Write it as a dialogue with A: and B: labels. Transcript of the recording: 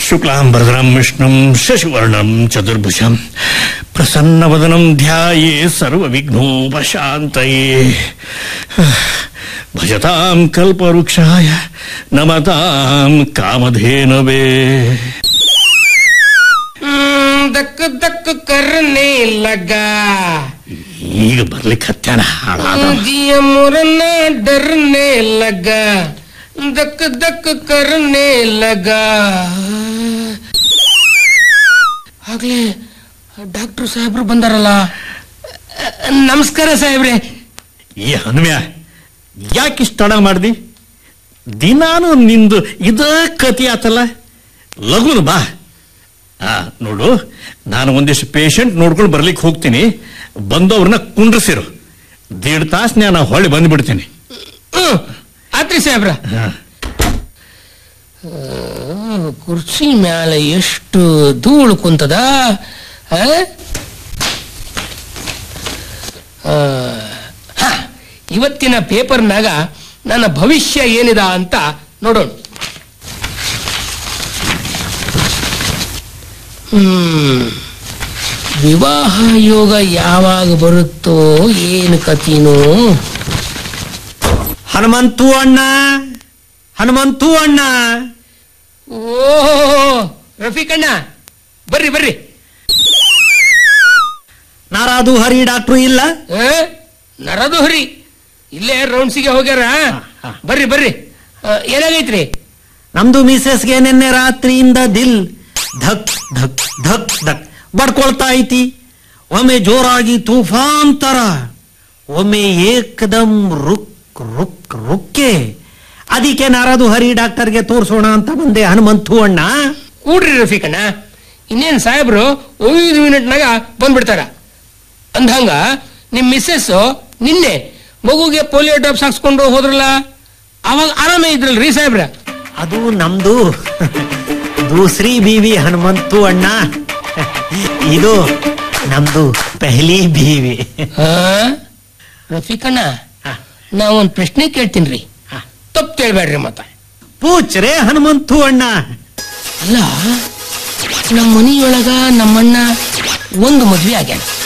A: ಶುಕ್ಲಾಂಬರಧರಂ ವಿಷ್ಣುಂ ಶಶಿವರ್ಣಂ ಚತುರ್ಭುಜಂ ಪ್ರಸನ್ನವದನಂ ಧ್ಯಾಯೇ ಸರ್ವವಿಘ್ನೋಪಶಾಂತಯೇ ಭಜತಾಂ ಕಲ್ಪವೃಕ್ಷಾಯ ನಮತಾಂ ಕಾಮಧೇನವೇ
B: ಹ್ಮ್, ದಕ್ ದಕ್ ಕರ್ನೆ ಲಗ
A: ಈಗ ಬರ್ಲಿಕ್ಕೆ ಹತ್ಯಾನ ಹಾಳಾದ
B: जिया मुरने डरने लगा दक दक करने लगा ಆಗ್ಲೇ ಡಾಕ್ಟರ್ ಸಾಹೇಬ್ರು ಬಂದಾರಲ್ಲ ನಮಸ್ಕಾರ ಸಾಹೇಬ್ರೆ
A: ಈ ಹನುಮ್ಯ ಯಾಕೆ ಇಷ್ಟ ತಡ ಮಾಡ್ದಿ ದಿನಾನು ನಿಂದು ಇದ ಕತಿ ಆತಲ್ಲ ಲಗುನು ಬಾ ಆ ನೋಡು ನಾನು ಒಂದಿಷ್ಟು ಪೇಷಂಟ್ ನೋಡ್ಕೊಂಡು ಬರ್ಲಿಕ್ಕೆ ಹೋಗ್ತೀನಿ ಬಂದವ್ರನ್ನ ಕುಂಡ್ರಸಿರು ದೇಡ್ ತಾಸು ನಾನು ಹೊಳ್ಳಿ ಬಂದ್ಬಿಡ್ತೀನಿ
B: ಹ್ಮ್ ಆತ್ರಿ ಸಾಹೇಬ್ರ
A: ಹಾ.
B: ಕುರ್ಚಿ ಮ್ಯಾಲ ಎಷ್ಟು ಧೂಳು ಕುಂತದ ಆ? ಆ, ಹ, ಇವತ್ತಿನ ಪೇಪರ್ನಾಗ ನನ್ನ ಭವಿಷ್ಯ ಏನಿದ ಅಂತ ನೋಡೋಣ ಹ್ಮ್ ವಿವಾಹ ಯೋಗ ಯಾವಾಗ ಬರುತ್ತೋ ಏನು ಕತೀನೋ
C: ಹನುಮಂತು ಅಣ್ಣ ಹನುಮಂತು ಅಣ್ಣ
B: ಓ ರಫೀಕಣ್ಣ ಬರ್ರಿ ಬರ್ರಿ
C: ನಾರಾದು ಹರಿ ಡಾಕ್ಟ್ರು ಇಲ್ಲ
B: ಏ? ನರದೋಹರಿ ಇಲ್ಲೇ ರೌಂಡ್ಸಿಗೆ ಹೋಗ್ಯಾರ ಬರ್ರಿ ಬರ್ರಿ ಆ, ಏನಾಗೈತ್ರಿ
C: ನಮ್ದು ಮಿಸೆಸ್ಗೆ ನಿನ್ನೆ ರಾತ್ರಿಯಿಂದ ದಿಲ್ ಧಕ್ ಧಕ್ ಧಕ್ ಧಕ್ ಬಡ್ಕೊಳ್ತಾ ಐತಿ ಒಮ್ಮೆ ಜೋರಾಗಿ ತೂಫಾನ್ ತರ ಒಮ್ಮೆ ಏಕದಮ್ ರುಕ್ ರುಕ್ ರುಕ್ಕೆ ಅದಕ್ಕೆ ನಾರದು ಹರಿ ಡಾಕ್ಟರ್ಗೆ ತೋರ್ಸೋಣ ಅಂತ ಬಂದೆ ಹನುಮಂತು ಅಣ್ಣ
B: ಕೂಡ್ರಿ ರಫೀಕಣ್ಣ ಇನ್ನೇನ್ ಸಾಹೇಬ್ರು ಐದು ಮಿನಿಟ್ನಾಗ ಬಂದ್ಬಿಡ್ತಾರ ಅಂದಂಗ ನಿಮ್ ಮಿಸ್ಸಸ್ ನಿನ್ನೆ ಮಗುಗೆ ಪೋಲಿಯೋ ಡ್ರಾಪ್ಸ್ ಹಾಕ್ಸ್ಕೊಂಡು ಹೋದ್ರಲ್ಲ ಅವಾಗ ಆರಾಮೇ ಇದ್ರಲ್ರಿ ಸಾಹೇಬ್ರ
C: ಅದು ನಮ್ದು ದೂಸರಿ ಬೀವಿ ಹನುಮಂತು ಅಣ್ಣ ಇದು ನಮ್ದು ಪೆಹಲಿ ಬೀವಿ
B: ಆ? ರಫೀಕಣ್ಣ
C: ಹಾ.
B: ನಾ ಒಂದ್ ಪ್ರಶ್ನೆ ಕೇಳ್ತೀನಿ ತಪ್ಪು ಕೇಳ್ಬೇಡ್ರಿ ಮತ್ತ
C: ಪೂಚ್ರೆ ಹನುಮಂತು ಅಣ್ಣ
B: ಅಲ್ಲ ನಮ್ಮ ಮನಿಯೊಳಗ ನಮ್ಮಣ್ಣ ಒಂದು ಮದ್ವೆ ಆಗ್ಯಾನ